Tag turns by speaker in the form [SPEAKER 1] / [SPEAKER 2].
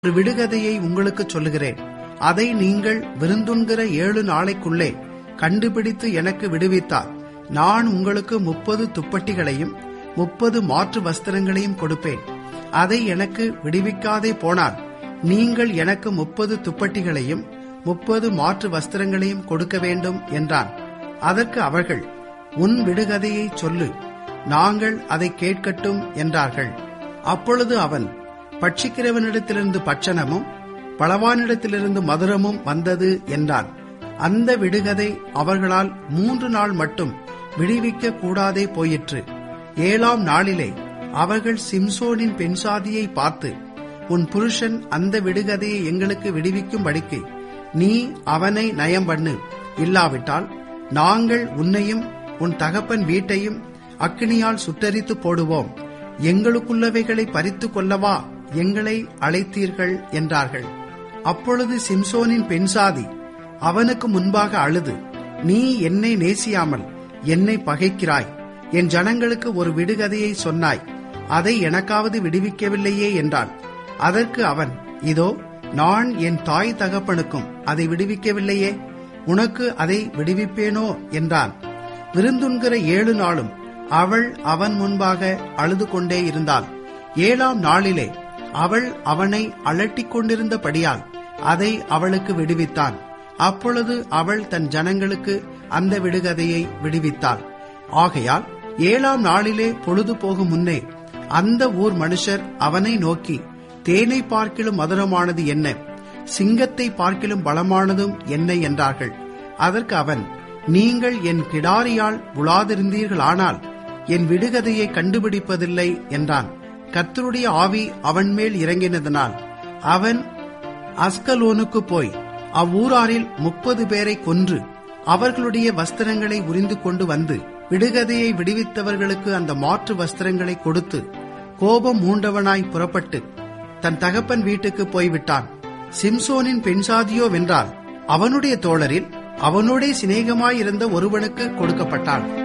[SPEAKER 1] ஒரு விடுகதையை உங்களுக்குச் சொல்லுகிறேன் அதை நீங்கள் விருந்துண்கிற ஏழு நாளைக்குள்ளே கண்டுபிடித்து எனக்கு விடுவித்தால் நான் உங்களுக்கு முப்பது துப்பட்டிகளையும் முப்பது மாற்று வஸ்திரங்களையும் கொடுப்பேன் அதை எனக்கு விடுவிக்காதே போனால் நீங்கள் எனக்கு முப்பது துப்பட்டிகளையும் முப்பது மாற்று வஸ்திரங்களையும் கொடுக்க வேண்டும் என்றான் அதற்கு அவர்கள் உன் விடுகதையை சொல்லு நாங்கள் அதை கேட்கட்டும் என்றார்கள் அப்பொழுது அவன் பட்சிக்கிறவனிடத்திலிருந்து பட்சணமும் பலவானிடத்திலிருந்து மதுரமும் வந்தது என்றான் அந்த விடுகதை அவர்களால் மூன்று நாள் மட்டும் விடுவிக்க கூடாதே போயிற்று ஏழாம் நாளிலே அவர்கள் சிம்சோனின் பெண்சாதியை பார்த்து உன் புருஷன் அந்த விடுகதையை எங்களுக்கு விடுவிக்கும்படிக்கு நீ அவனை நயம் பண்ணு இல்லாவிட்டால் நாங்கள் உன்னையும் உன் தகப்பன் வீட்டையும் அக்கினியால் சுட்டரித்து போடுவோம் எங்களுக்குள்ளவைகளை பறித்து கொள்ளவா எங்களை அழைத்தீர்கள் என்றார்கள் அப்பொழுது சிம்சோனின் பெண்சாதி அவனுக்கு முன்பாக அழுது நீ என்னை நேசியாமல் என்னை பகைக்கிறாய் என் ஜனங்களுக்கு ஒரு விடுகதையை சொன்னாய் அதை எனக்காவது விடுவிக்கவில்லையே என்றான் அதற்கு அவன் இதோ நான் என் தாய் தகப்பனுக்கும் அதை விடுவிக்கவில்லையே உனக்கு அதை விடுவிப்பேனோ என்றான் விருந்துண்கிற ஏழு நாளும் அவள் அவன் முன்பாக அழுது கொண்டே இருந்தாள் ஏழாம் நாளிலே அவள் அவனை அலட்டிக் கொண்டிருந்தபடியால் அதை அவளுக்கு விடுவித்தான் அப்பொழுது அவள் தன் ஜனங்களுக்கு அந்த விடுகதையை விடுவித்தாள் ஆகையால் ஏழாம் நாளிலே பொழுது போகும் முன்னே அந்த ஊர் மனுஷர் அவனை நோக்கி தேனை பார்க்கிலும் மதுரமானது என்ன சிங்கத்தை பார்க்கிலும் பலமானதும் என்ன என்றார்கள் அதற்கு அவன் நீங்கள் என் கிடாரியால் உலாதிருந்தீர்களானால் என் விடுகதையை கண்டுபிடிப்பதில்லை என்றான் கர்த்தருடைய ஆவி அவன் மேல் இறங்கினதனால் அவன் அஸ்கலோனுக்கு போய் அவ்வூராரில் முப்பது பேரை கொன்று அவர்களுடைய வஸ்திரங்களை உரிந்து கொண்டு வந்து விடுகதையை விடுவித்தவர்களுக்கு அந்த மாற்று வஸ்திரங்களை கொடுத்து கோபம் மூண்டவனாய் புறப்பட்டு தன் தகப்பன் வீட்டுக்கு போய்விட்டான் சிம்சோனின் பெண்சாதியோ வென்றால் அவனுடைய தோழரில் அவனோடே சிநேகமாயிருந்த ஒருவனுக்கு கொடுக்கப்பட்டாள்